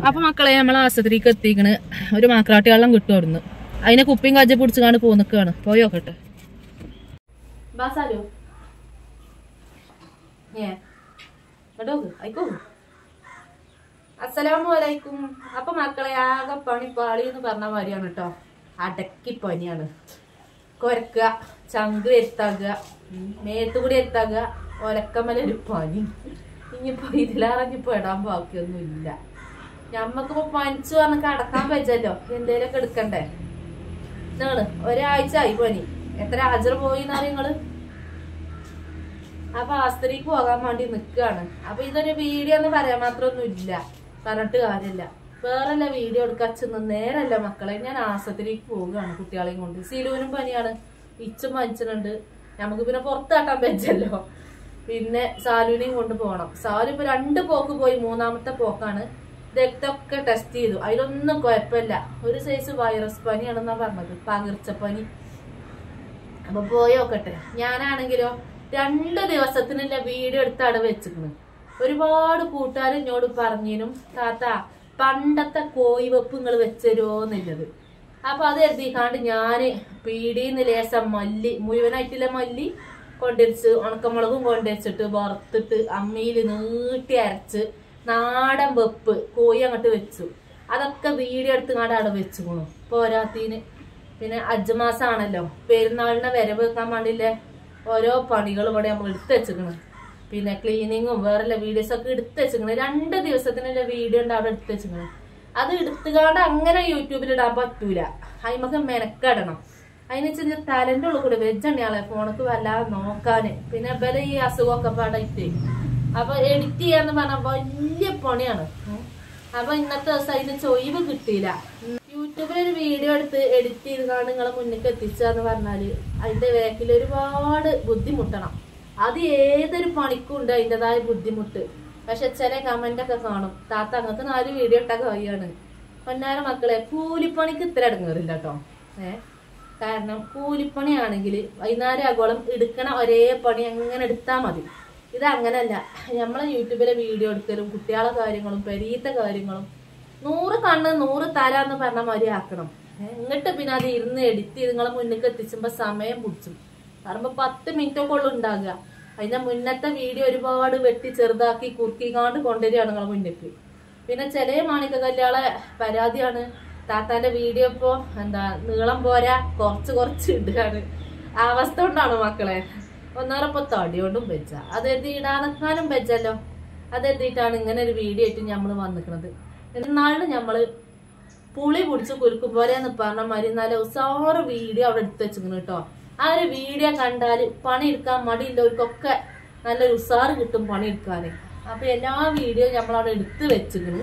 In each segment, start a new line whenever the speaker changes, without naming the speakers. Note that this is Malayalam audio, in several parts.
അപ്പൊ മക്കളെ നമ്മളെ ആശുപത്രിക്ക് എത്തിക്കണ് ഒരു മാക്രാട്ടി വെള്ളം കിട്ടും അവിടുന്ന് അതിനെ കുപ്പിയും കജ്ജ പിടിച്ചുകാണ്ട് പോ നിക്കാണ് പോയോക്കട്ടെ ബാസാലോ ഏ കേട്ടോ അയക്കോ അസ്സലാമു അലൈക്കും അപ്പൊ മക്കളെ ആകെ പണി പാളി എന്ന് പറഞ്ഞ മാതിരിയാണ് കേട്ടോ അടക്കി പനിയാണ് കൊരക്കുക ചങ്ക് വരുത്താകുക മേത്തുകൂടി എത്താകുക ഒലക്കമലൊരു പനി ഇനിയിപ്പോ ഇതിലിറങ്ങിപ്പോ ഇടാൻ ബാക്കിയൊന്നും ഇല്ല ഞമ്മക്കിപ്പോ പനിച്ചു പറഞ്ഞ കടക്കാൻ പറ്റല്ലോ എന്തേലൊക്കെ എടുക്കണ്ടേ നിങ്ങള് ഒരാഴ്ച ആയി പനി എത്ര ഹാജർ പോയി എന്നറിയ നിങ്ങള് അപ്പൊ ആസ്ത്രീക്ക് പോകാൻ വേണ്ടി നിക്കാണ് അപ്പൊ ഇതൊരു വീഡിയോ എന്ന് പറയാൻ മാത്രമൊന്നും ഇല്ല പറഞ്ഞിട്ട് കാര്യമില്ല വേറല്ല വീഡിയോ എടുക്കച്ചെന്ന് നേരല്ല മക്കളെ ഞാൻ ആസ്പത്രിക്ക് പോവുകയാണ് കുട്ടികളെയും കൊണ്ട് സിലുവിനും പനിയാണ് ഇച്ചും പനിച്ചിട്ടുണ്ട് നമുക്ക് പിന്നെ പുറത്താട്ടാൻ പറ്റല്ലോ പിന്നെ സാലുവിനെയും കൊണ്ട് പോകണം സാലു ഇപ്പൊ രണ്ട് പോക്ക് പോയി മൂന്നാമത്തെ പോക്കാണ് രക്തമൊക്കെ ടെസ്റ്റ് ചെയ്തു അതിലൊന്നും കുഴപ്പമില്ല ഒരു സൈസ് വൈറസ് പനിയാണെന്നാ പറഞ്ഞത് പകർച്ചപ്പനി അപ്പൊ പോയോക്കട്ടെ ഞാനാണെങ്കിലോ രണ്ട് ദിവസത്തിനുള്ള വീഡിയോ എടുത്ത് അവിടെ വെച്ചിരുന്നു ഒരുപാട് കൂട്ടുകാർ എന്നോട് പറഞ്ഞിനും താത്ത പണ്ടത്തെ കോഴി വെപ്പ് നിങ്ങൾ വെച്ചരുമോന്നുള്ളത് അപ്പൊ അത് എഴുതിക്കാണ്ട് ഞാന് പീടിന്ന് ലേശം മല്ലി മുഴുവനായിട്ടുള്ള മല്ലി കൊണ്ടുവച്ച് ഉണക്കമുളകും കൊണ്ടുവച്ചിട്ട് വറുത്തിട്ട് അമ്മിയിൽ നീട്ടി അരച്ച് നാടൻ വെപ്പ് കോഴി അങ്ങോട്ട് വെച്ചു അതൊക്കെ വീഡിയോ എടുത്ത് കാണ്ട് അവിടെ വെച്ചു പോണു പോരാത്തീന് പിന്നെ അജ്മാസാണല്ലോ പെരുന്നാളിനെ വരവ് വെക്കാൻ വേണ്ടിയില്ലേ ഓരോ പണികളും ഇവിടെ നമ്മൾ എടുത്ത് വെച്ചിക്കണ് പിന്നെ ക്ലീനിങ്ങും വേറെ വീഡിയോസ് ഒക്കെ എടുത്ത് വെച്ചിക്കണ് രണ്ട് ദിവസത്തിനുള്ള വീഡിയോ ഉണ്ട് അവിടെ എടുത്ത് വെച്ചിക്കണ് അത് എടുത്തുകാണ്ട് അങ്ങനെ യൂട്യൂബിൽ ഇടാൻ പറ്റൂല അതിമൊക്കെ മെനക്കെടണം അതിന് ചെറിയ തലന്റെ ഉള്ളിൽ കൂടെ വെജണിയാളെ ഫോണക്ക് വല്ലാതെ നോക്കാന് പിന്നെ ബല ഈ അസുഖമൊക്കെ പാടായിട്ട് അപ്പൊ എഡിറ്റ് ചെയ്യാന്ന് പറഞ്ഞാൽ വലിയ പണിയാണ് ഉം. അപ്പൊ ഇന്നത്തെ ദിവസം അതിന് ചൊയ്വ് കിട്ടിയില്ല യൂട്യൂബിൽ ഒരു വീഡിയോ എടുത്ത് എഡിറ്റ് ചെയ്ത് കാണും നിങ്ങളെ മുന്നിലേക്ക് എത്തിച്ചാന്ന് പറഞ്ഞാല് അതിന്റെ വേക്കിൽ ഒരുപാട് ബുദ്ധിമുട്ടണം അത് ഏതൊരു പണിക്കും ഉണ്ട് അതിൻ്റെതായ ബുദ്ധിമുട്ട് പക്ഷെ ചില കമന്റ് ഒക്കെ കാണും താത്ത അങ്ങക്ക് നാല് വീഡിയോ ഇട്ട കഴിയാണ് പൊന്നാര മക്കളെ കൂലിപ്പണിക്ക് ഇത്ര ഇടങ്ങേറില്ല കേട്ടോ ഏ കാരണം കൂലിപ്പണിയാണെങ്കിൽ വൈകുന്നേരം ആഗോളം എടുക്കണ ഒരേ പണി അങ്ങനെ എടുത്താൽ മതി ഇത് അങ്ങനല്ല നമ്മളെ യൂട്യൂബിലെ വീഡിയോ എടുക്കലും കുട്ടികളെ കാര്യങ്ങളും പെരീത്തെ കാര്യങ്ങളും നൂറ് കണ്ണ് നൂറ് തല എന്ന് പറഞ്ഞ മാതിരി ആക്കണം ഏ, എന്നിട്ട് പിന്നെ അത് ഇരുന്ന് എഡിറ്റ് ചെയ്ത് നിങ്ങളെ മുന്നിലേക്ക് എത്തിച്ചുമ്പോ സമയം പിടിച്ചു പറയുമ്പോ പത്ത് മിനിറ്റ് ഒക്കെ ഉള്ളു ഉണ്ടാകുക അതിന്റെ മുന്നത്തെ വീഡിയോ ഒരുപാട് വെട്ടി ചെറുതാക്കി കുറുക്കിക്കാണ്ട് കൊണ്ടുവരികയാണ് നിങ്ങളെ മുന്നിലേക്ക് പിന്നെ ചില മാണിക്ക കല്യാളെ പരാതിയാണ് താത്താന്റെ വീഡിയോ ഇപ്പോ എന്താ നീളം പോരാ കുറച്ച് കുറച്ച് ഇടുകയാണ് ആ അവസ്ഥ കൊണ്ടാണ് മക്കളെ ഒന്നേറെപ്പോ തടി കൊണ്ടും വെച്ച അത് എഴുതി ഇടാനെക്കാനും വെച്ചല്ലോ അത് എഴുതിയിട്ടാണ് ഇങ്ങനെ ഒരു വീഡിയോ ആയിട്ട് നമ്മൾ വന്നിക്കണത് എന്നാലും നമ്മള് പുളി പിടിച്ച് കുലുക്കും പോരെന്ന് പറഞ്ഞ മാതിരി നല്ല ഉസാറ് വീഡിയോ അവിടെ എടുത്ത് വെച്ചിരിക്കുന്നു കേട്ടോ ആ ഒരു വീഡിയോ കണ്ടാല് പണിയെടുക്കാൻ മടിയില്ലവർക്കൊക്കെ നല്ലൊരു ഉസാറ് കിട്ടും പണിയെടുക്കാന് അപ്പൊ എല്ലാ വീഡിയോ നമ്മളവിടെ എടുത്ത് വെച്ചിരിക്കുന്നു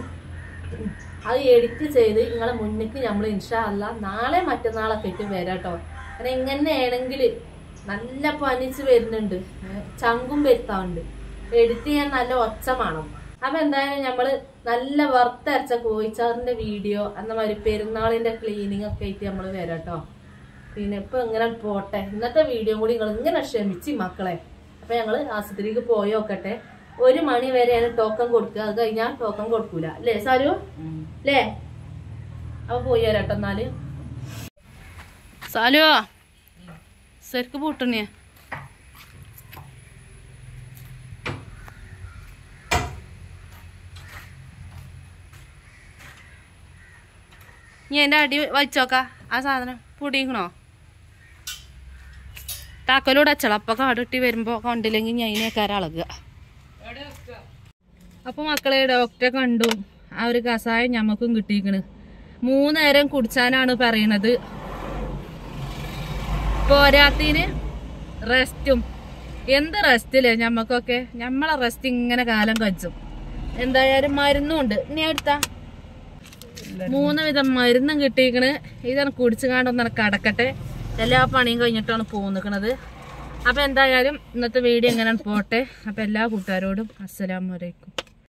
അത് എഡിറ്റ് ചെയ്ത് നിങ്ങളെ മുന്നിക്ക് നമ്മൾ ഇൻഷാ അല്ല നാളെ മറ്റന്നാളൊക്കെ ആയിട്ട് വരാം കേട്ടോ കാരണം ഇങ്ങനെയാണെങ്കിൽ നല്ല പനിച്ച് വരുന്നുണ്ട് ഏ, ചങ്കും വരുത്താറുണ്ട് എഡിറ്റ് ചെയ്യാൻ നല്ല ഒച്ച വേണം അപ്പൊ എന്തായാലും നമ്മള് നല്ല വറുത്തരച്ച കോഴിച്ചാറിന്റെ വീഡിയോ എന്ന മാതിരി പെരുന്നാളിന്റെ ക്ലീനിങ് ഒക്കെ ആയിട്ട് നമ്മൾ വരാം കേട്ടോ പിന്നെ ഇപ്പൊ ഇങ്ങനെ പോട്ടെ ഇന്നത്തെ വീഡിയോ കൂടി നിങ്ങൾ ഇങ്ങനെ ക്ഷമിച്ച് മക്കളെ അപ്പൊ ഞങ്ങള് ആശുപത്രിക്ക് പോയി നോക്കട്ടെ ഒരു മണി വരെയാണ് ടോക്കൺ കൊടുക്കുക അത് കഴിഞ്ഞാൽ ടോക്കൺ കൊടുക്കൂല അല്ലേ സാരു അല്ലേ അപ്പൊ പോയി വരാട്ടോ എന്നാല് സാലു ശരിക്ക് പൂട്ടണേ നീ എന്റെ അടി വച്ചോക്ക ആ സാധനം പൊടിയിക്കണോ താക്കോലോട് അച്ചള അപ്പൊ കാടിട്ടി വരുമ്പോ കണ്ടില്ലെങ്കിൽ ഞാൻ അതിനേക്കാരം അളകുക അപ്പൊ മക്കളെ ഡോക്ടറെ കണ്ടു ആ ഒരു കഷായം ഞമ്മക്കും കിട്ടിയിക്കണ് മൂന്നേരം കുടിച്ചാനാണ് പറയണത് പോരാത്തിന് റെസ്റ്റും എന്ത് റെസ്റ്റില്ലേ ഞമ്മക്കൊക്കെ ഞമ്മളെ റെസ്റ്റ് ഇങ്ങനെ കാലം കച്ചും എന്തായാലും മരുന്നും ഉണ്ട് ഇനി എടുത്താ മൂന്ന് വിധം മരുന്നും കിട്ടിയിക്കണ് ഇതാണ് കുടിച്ചു കാണ്ടൊന്നാണ് കടക്കട്ടെ എല്ലാ പണിയും കഴിഞ്ഞിട്ടാണ് പോന്നിക്കണത് അപ്പൊ എന്തായാലും ഇന്നത്തെ വീഡിയോ എങ്ങനെ പോട്ടെ അപ്പൊ എല്ലാ കൂട്ടുകാരോടും അസ്സലാമലൈക്കും